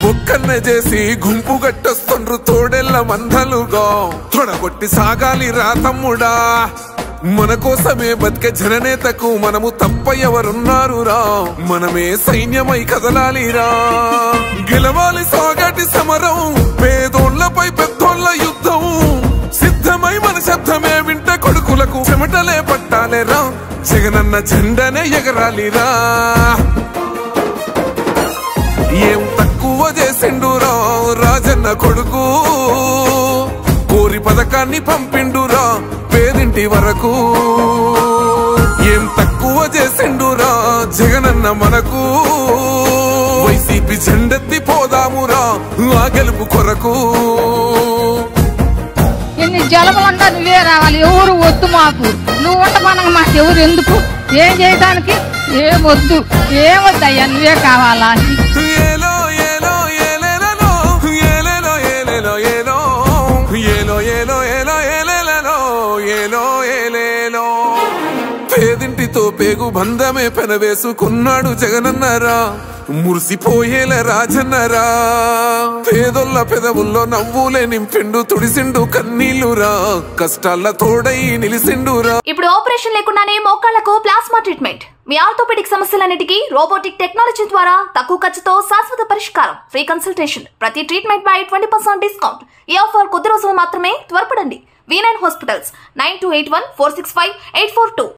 ఒక్కన్నే చేసి గుంపు గట్టొస్తుండ్రు తోడెల్ల మందలుగా తొడగొట్టి సాగాలి రా తమ్ముడా మన కోసమే బతికే జననేతకు మనము తప్ప ఎవరున్నారు రా మనమే సైన్యమై కదలాలిరా గెలవాలి సాగటి సమరం పేదోళ్లపై పెద్దోళ్ల యుద్ధం సిద్ధమై మన శబ్దమే వింట కొడుకులకు చెమటలే పట్టాలేరా జగనన్న జెండనే ఎగరాలిరా ఏం తక్కువ చేసిండురా రాజన్న కొడుకు కోరి పథకాన్ని పంపిండురా పేదింటి వరకు ఏం తక్కువ చేసిండురా జగనన్న మనకు వైసీపీ జెండెత్తి పోదామురా ఆ గెలుపు కొరకు ఎన్ని జలములంతా నువ్వే రావాలి ఎవరు వద్దు మాకు నువ్వు ఉండమనగా మాకు ఎవరు ఎందుకు ఏం చేయడానికి ఏం వద్దు ఏం వద్దయ్యా నువ్వే కావాలా ఏలో ఏలో ఏలేలలో ఏలేలో ఏలేలో ఏలో ఏలో ఏలో ఏలో ఏలేలలో ఏలో ఏలేలో పేదింటితో పేగు బంధమే పెనవేసుకున్నాడు జగనన్నరా మురిసిపోయేల రాజన్నరా పేదొల్ల పెదవుల్లో నవ్వులే నింపిండు తుడిసిండు కన్నీళ్లురా కష్టాల తోడై నిలిసిండురా ఇప్పుడు ఆపరేషన్ లేకుండానే మోకాళ్లకు ప్లాస్మా ట్రీట్మెంట్ మీ ఆర్థోపెడిక్ సమస్యలన్నిటికీ రోబోటిక్ టెక్నాలజీ ద్వారా తక్కువ ఖర్చుతో శాశ్వత పరిష్కారం ఫ్రీ కన్సల్టేషన్ ప్రతి ట్రీట్మెంట్ పై ట్వంటీ పర్సెంట్ డిస్కౌంట్ ఈ ఆఫర్ కొద్ది రోజులు మాత్రమే త్వరపడండి V nine hospitals nine two eight one four six five eight four two